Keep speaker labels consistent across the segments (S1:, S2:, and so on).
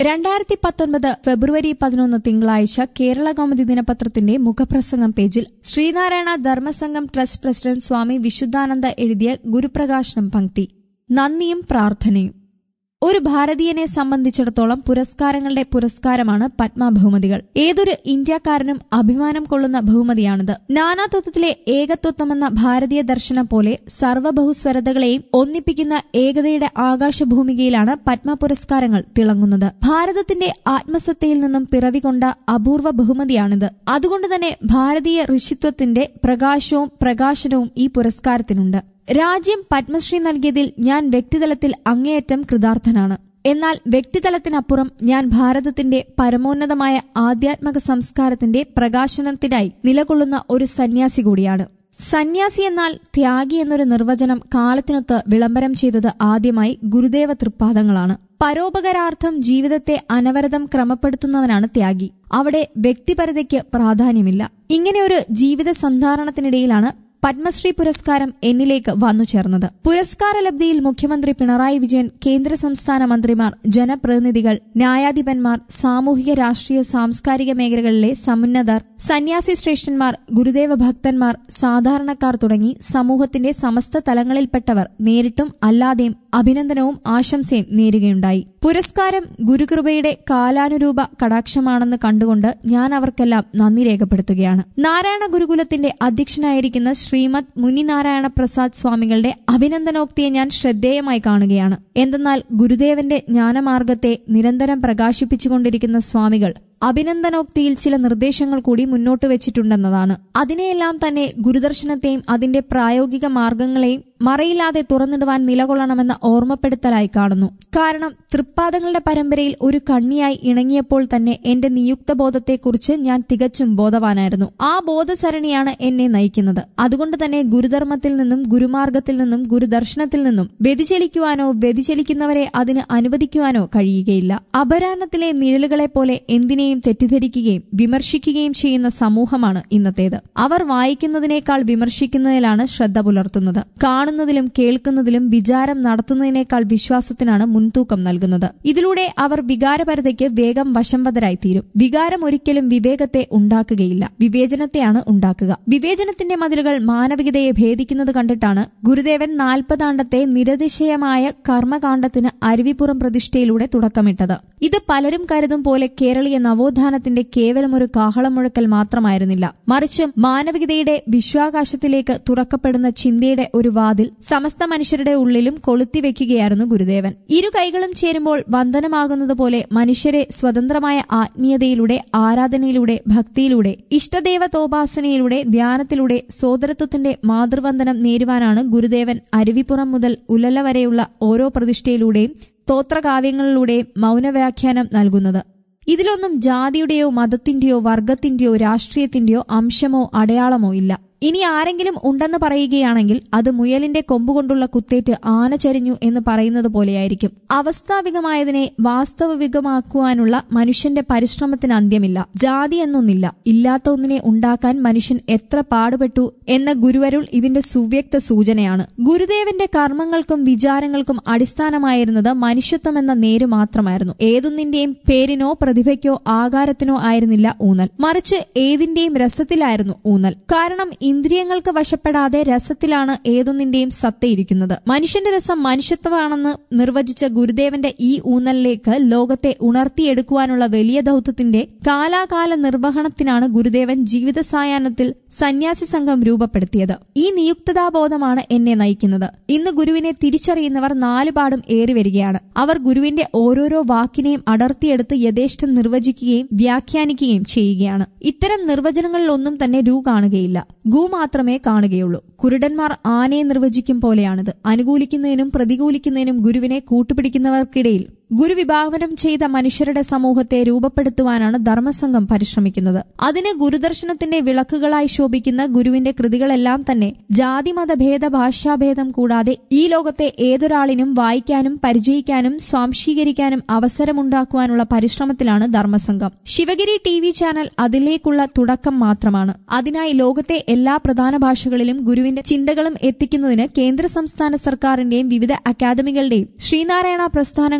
S1: രണ്ടായിരത്തി പത്തൊൻപത് ഫെബ്രുവരി പതിനൊന്ന് തിങ്കളാഴ്ച കേരള കൗമുദി ദിനപത്രത്തിന്റെ മുഖപ്രസംഗം പേജിൽ ശ്രീനാരായണ ധർമ്മസംഘം ട്രസ്റ്റ് പ്രസിഡന്റ് സ്വാമി വിശുദ്ധാനന്ദ എഴുതിയ ഗുരുപ്രകാശനം പങ്ക്തി നന്ദിയും പ്രാർത്ഥനയും ഒരു ഭാരതീയനെ സംബന്ധിച്ചിടത്തോളം പുരസ്കാരങ്ങളുടെ പുരസ്കാരമാണ് പത്മ ബഹുമതികൾ ഏതൊരു ഇന്ത്യക്കാരനും അഭിമാനം കൊള്ളുന്ന ബഹുമതിയാണിത് നാനാത്വത്തിലെ ഏകത്വത്വമെന്ന ഭാരതീയ ദർശനം പോലെ സർവ്വബഹുസ്വരതകളെയും ഒന്നിപ്പിക്കുന്ന ഏകതയുടെ ആകാശഭൂമികയിലാണ് പത്മ പുരസ്കാരങ്ങൾ തിളങ്ങുന്നത് ഭാരതത്തിന്റെ ആത്മസത്തയിൽ നിന്നും പിറവികൊണ്ട അപൂർവ ബഹുമതിയാണിത് അതുകൊണ്ട് തന്നെ ഭാരതീയ ഋഷിത്വത്തിന്റെ പ്രകാശവും പ്രകാശനവും ഈ പുരസ്കാരത്തിനുണ്ട് രാജ്യം പത്മശ്രീ നൽകിയതിൽ ഞാൻ വ്യക്തിതലത്തിൽ അങ്ങേയറ്റം കൃതാർത്ഥനാണ് എന്നാൽ വ്യക്തിതലത്തിനപ്പുറം ഞാൻ ഭാരതത്തിന്റെ പരമോന്നതമായ ആധ്യാത്മിക സംസ്കാരത്തിന്റെ പ്രകാശനത്തിനായി നിലകൊള്ളുന്ന ഒരു സന്യാസി കൂടിയാണ് സന്യാസി എന്നാൽ ത്യാഗി എന്നൊരു നിർവചനം കാലത്തിനൊത്ത് വിളംബരം ചെയ്തത് ആദ്യമായി ഗുരുദേവ തൃപ്പാദങ്ങളാണ് പരോപകാരാർത്ഥം ജീവിതത്തെ അനവരതം ക്രമപ്പെടുത്തുന്നവനാണ് ത്യാഗി അവിടെ വ്യക്തിപരതയ്ക്ക് പ്രാധാന്യമില്ല ഇങ്ങനെയൊരു ജീവിത സന്ധാരണത്തിനിടയിലാണ് പത്മശ്രീ പുരസ്കാരം എന്നിലേക്ക് വന്നു ചേർന്നത് പുരസ്കാര ലബ്ധിയിൽ മുഖ്യമന്ത്രി പിണറായി വിജയൻ കേന്ദ്ര സംസ്ഥാന മന്ത്രിമാർ ജനപ്രതിനിധികൾ ന്യായാധിപന്മാർ സാമൂഹിക രാഷ്ട്രീയ സാംസ്കാരിക മേഖലകളിലെ സമുന്നതർ സന്യാസി ശ്രേഷ്ഠന്മാർ ഗുരുദേവ ഭക്തന്മാർ സാധാരണക്കാർ തുടങ്ങി സമൂഹത്തിന്റെ സമസ്ത തലങ്ങളിൽപ്പെട്ടവർ നേരിട്ടും അല്ലാതെയും അഭിനന്ദനവും ആശംസയും നേരുകയുണ്ടായി പുരസ്കാരം ഗുരുകൃപയുടെ കാലാനുരൂപ കടാക്ഷമാണെന്ന് കണ്ടുകൊണ്ട് ഞാൻ അവർക്കെല്ലാം നന്ദി രേഖപ്പെടുത്തുകയാണ് നാരായണ ഗുരുകുലത്തിന്റെ അധ്യക്ഷനായിരിക്കുന്ന ശ്രീമദ് മുനിനാരായണ പ്രസാദ് സ്വാമികളുടെ അഭിനന്ദനോക്തിയെ ഞാൻ ശ്രദ്ധേയമായി കാണുകയാണ് എന്തെന്നാൽ ഗുരുദേവന്റെ ജ്ഞാനമാർഗത്തെ നിരന്തരം പ്രകാശിപ്പിച്ചുകൊണ്ടിരിക്കുന്ന സ്വാമികൾ അഭിനന്ദനോക്തിയിൽ ചില നിർദ്ദേശങ്ങൾ കൂടി മുന്നോട്ട് വെച്ചിട്ടുണ്ടെന്നതാണ് അതിനെയെല്ലാം തന്നെ ഗുരുദർശനത്തെയും അതിന്റെ പ്രായോഗിക മാർഗങ്ങളെയും മറയില്ലാതെ തുറന്നിടുവാൻ നിലകൊള്ളണമെന്ന ഓർമ്മപ്പെടുത്തലായി കാണുന്നു കാരണം തൃപ്പാദങ്ങളുടെ പരമ്പരയിൽ ഒരു കണ്ണിയായി ഇണങ്ങിയപ്പോൾ തന്നെ എന്റെ നിയുക്ത ബോധത്തെക്കുറിച്ച് ഞാൻ തികച്ചും ബോധവാനായിരുന്നു ആ ബോധസരണിയാണ് എന്നെ നയിക്കുന്നത് അതുകൊണ്ട് തന്നെ ഗുരുധർമ്മത്തിൽ നിന്നും ഗുരുമാർഗത്തിൽ നിന്നും ഗുരുദർശനത്തിൽ നിന്നും വ്യതിചലിക്കുവാനോ വ്യതിചലിക്കുന്നവരെ അതിന് അനുവദിക്കുവാനോ കഴിയുകയില്ല അപരാഹ്നത്തിലെ നിഴലുകളെ പോലെ എന്തിനേയും തെറ്റിദ്ധരിക്കുകയും വിമർശിക്കുകയും ചെയ്യുന്ന സമൂഹമാണ് ഇന്നത്തേത് അവർ വായിക്കുന്നതിനേക്കാൾ വിമർശിക്കുന്നതിലാണ് ശ്രദ്ധ പുലർത്തുന്നത് കാണുന്നതിലും കേൾക്കുന്നതിലും വിചാരം നടത്തുന്നതിനേക്കാൾ വിശ്വാസത്തിനാണ് മുൻതൂക്കം നൽകുന്നത് ഇതിലൂടെ അവർ വികാരപരതയ്ക്ക് വേഗം വശംവതരായി തീരും വികാരം ഒരിക്കലും വിവേകത്തെ ഉണ്ടാക്കുകയില്ല വിവേചനത്തെയാണ് ഉണ്ടാക്കുക വിവേചനത്തിന്റെ മതിലുകൾ മാനവികതയെ ഭേദിക്കുന്നത് കണ്ടിട്ടാണ് ഗുരുദേവൻ നാൽപ്പതാണ്ടത്തെ നിരതിശയമായ കർമ്മകാണ്ഡത്തിന് അരുവിപ്പുറം പ്രതിഷ്ഠയിലൂടെ തുടക്കമിട്ടത് ഇത് പലരും കരുതും പോലെ കേരളീയ നവോത്ഥാനത്തിന്റെ കേവലം ഒരു കാഹളം മുഴക്കൽ മാത്രമായിരുന്നില്ല മറിച്ച് മാനവികതയുടെ വിശ്വാകാശത്തിലേക്ക് തുറക്കപ്പെടുന്ന ചിന്തയുടെ ഒരു വാതിൽ സമസ്ത മനുഷ്യരുടെ ഉള്ളിലും കൊളുത്തിവെക്കുകയായിരുന്നു ഗുരുദേവൻ ഇരു കൈകളും ചേരുമ്പോൾ വന്ദനമാകുന്നത് പോലെ മനുഷ്യരെ സ്വതന്ത്രമായ ആത്മീയതയിലൂടെ ആരാധനയിലൂടെ ഭക്തിയിലൂടെ ഇഷ്ടദേവതോപാസനയിലൂടെ ധ്യാനത്തിലൂടെ സോദരത്വത്തിന്റെ മാതൃവന്ദനം നേരുവാനാണ് ഗുരുദേവൻ അരുവിപ്പുറം മുതൽ ഉലല വരെയുള്ള ഓരോ പ്രതിഷ്ഠയിലൂടെയും സ്തോത്രകാവ്യങ്ങളിലൂടെയും മൗനവ്യാഖ്യാനം നൽകുന്നത് ഇതിലൊന്നും ജാതിയുടെയോ മതത്തിന്റെയോ വർഗത്തിന്റെയോ രാഷ്ട്രീയത്തിന്റെയോ അംശമോ അടയാളമോ ഇല്ല ഇനി ആരെങ്കിലും ഉണ്ടെന്ന് പറയുകയാണെങ്കിൽ അത് മുയലിന്റെ കൊമ്പുകൊണ്ടുള്ള കുത്തേറ്റ് ആന ചരിഞ്ഞു എന്ന് പറയുന്നത് പോലെയായിരിക്കും അവസ്ഥാവികമായതിനെ വാസ്തവികമാക്കുവാനുള്ള മനുഷ്യന്റെ പരിശ്രമത്തിന് അന്ത്യമില്ല ജാതി എന്നൊന്നില്ല ഇല്ലാത്ത ഒന്നിനെ ഉണ്ടാക്കാൻ മനുഷ്യൻ എത്ര പാടുപെട്ടു എന്ന ഗുരുവരുൾ ഇതിന്റെ സുവ്യക്ത സൂചനയാണ് ഗുരുദേവന്റെ കർമ്മങ്ങൾക്കും വിചാരങ്ങൾക്കും അടിസ്ഥാനമായിരുന്നത് മനുഷ്യത്വം എന്ന നേര് മാത്രമായിരുന്നു ഏതൊന്നിന്റെയും പേരിനോ പ്രതിഭയ്ക്കോ ആകാരത്തിനോ ആയിരുന്നില്ല ഊന്നൽ മറിച്ച് ഏതിന്റെയും രസത്തിലായിരുന്നു ഊന്നൽ കാരണം ഇന്ദ്രിയങ്ങൾക്ക് വശപ്പെടാതെ രസത്തിലാണ് ഏതൊന്നിന്റെയും സത്തയിരിക്കുന്നത് മനുഷ്യന്റെ രസം മനുഷ്യത്വമാണെന്ന് നിർവചിച്ച ഗുരുദേവന്റെ ഈ ഊന്നലിലേക്ക് ലോകത്തെ ഉണർത്തിയെടുക്കുവാനുള്ള വലിയ ദൗത്യത്തിന്റെ കാലാകാല നിർവഹണത്തിനാണ് ഗുരുദേവൻ ജീവിത സായാഹ്നത്തിൽ സന്യാസി സംഘം രൂപപ്പെടുത്തിയത് ഈ നിയുക്തതാബോധമാണ് എന്നെ നയിക്കുന്നത് ഇന്ന് ഗുരുവിനെ തിരിച്ചറിയുന്നവർ നാലുപാടും ഏറി വരികയാണ് അവർ ഗുരുവിന്റെ ഓരോരോ വാക്കിനെയും അടർത്തിയെടുത്ത് യഥേഷ്ടം നിർവചിക്കുകയും വ്യാഖ്യാനിക്കുകയും ചെയ്യുകയാണ് ഇത്തരം നിർവചനങ്ങളിലൊന്നും തന്നെ രൂ കാണുകയില്ല ഗു മാത്രമേ കാണുകയുള്ളൂ കുരുടന്മാർ ആനയെ നിർവചിക്കും പോലെയാണിത് അനുകൂലിക്കുന്നതിനും പ്രതികൂലിക്കുന്നതിനും ഗുരുവിനെ കൂട്ടുപിടിക്കുന്നവർക്കിടയിൽ ഗുരു വിഭാവനം ചെയ്ത മനുഷ്യരുടെ സമൂഹത്തെ രൂപപ്പെടുത്തുവാനാണ് ധർമ്മസംഘം പരിശ്രമിക്കുന്നത് അതിന് ഗുരുദർശനത്തിന്റെ വിളക്കുകളായി ശോഭിക്കുന്ന ഗുരുവിന്റെ കൃതികളെല്ലാം തന്നെ ജാതിമത ഭേദ ഭാഷാഭേദം കൂടാതെ ഈ ലോകത്തെ ഏതൊരാളിനും വായിക്കാനും പരിചയിക്കാനും സ്വാംശീകരിക്കാനും അവസരമുണ്ടാക്കുവാനുള്ള പരിശ്രമത്തിലാണ് Dharmasangham Sivagiri T V channel അതിലേക്കുള്ള തുടക്കം മാത്രമാണ് അതിനായി ലോകത്തെ എല്ലാ പ്രധാന ഭാഷകളിലും ഗുരുവിന്റെ ചിന്തകളും എത്തിക്കുന്നതിന് കേന്ദ്ര സംസ്ഥാന സർക്കാരിന്റെയും വിവിധ അക്കാദമികളുടെയും ശ്രീനാരായണ പ്രസ്ഥാനങ്ങളുടെയും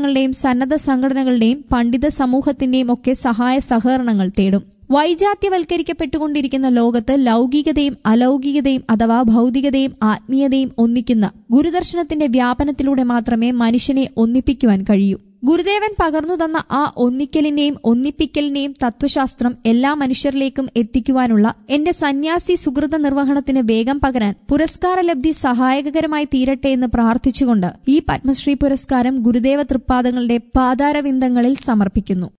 S1: സന്നദ്ധ സംഘടനകളുടെയും പണ്ഡിത സമൂഹത്തിന്റെയും ഒക്കെ സഹായ സഹകരണങ്ങൾ തേടും വൈജാത്യവൽക്കരിക്കപ്പെട്ടുകൊണ്ടിരിക്കുന്ന ലോകത്ത് ലൗകികതയും അലൗകികതയും അഥവാ ഭൗതികതയും ആത്മീയതയും ഒന്നിക്കുന്ന ഗുരുദർശനത്തിന്റെ വ്യാപനത്തിലൂടെ മാത്രമേ മനുഷ്യനെ ഒന്നിപ്പിക്കുവാൻ കഴിയൂ ഗുരുദേവൻ പകർന്നു തന്ന ആ ഒന്നിക്കലിന്റെയും ഒന്നിപ്പിക്കലിന്റെയും തത്വശാസ്ത്രം എല്ലാ മനുഷ്യരിലേക്കും എത്തിക്കുവാനുള്ള എന്റെ സന്യാസി സുഹൃത നിർവഹണത്തിന് വേഗം പകരാൻ പുരസ്കാരലബ്ധി സഹായകരമായി തീരട്ടെ എന്ന് പ്രാർത്ഥിച്ചുകൊണ്ട് ഈ പത്മശ്രീ പുരസ്കാരം ഗുരുദേവ തൃപ്പാദങ്ങളുടെ പാതാരവിന്ദങ്ങളിൽ സമർപ്പിക്കുന്നു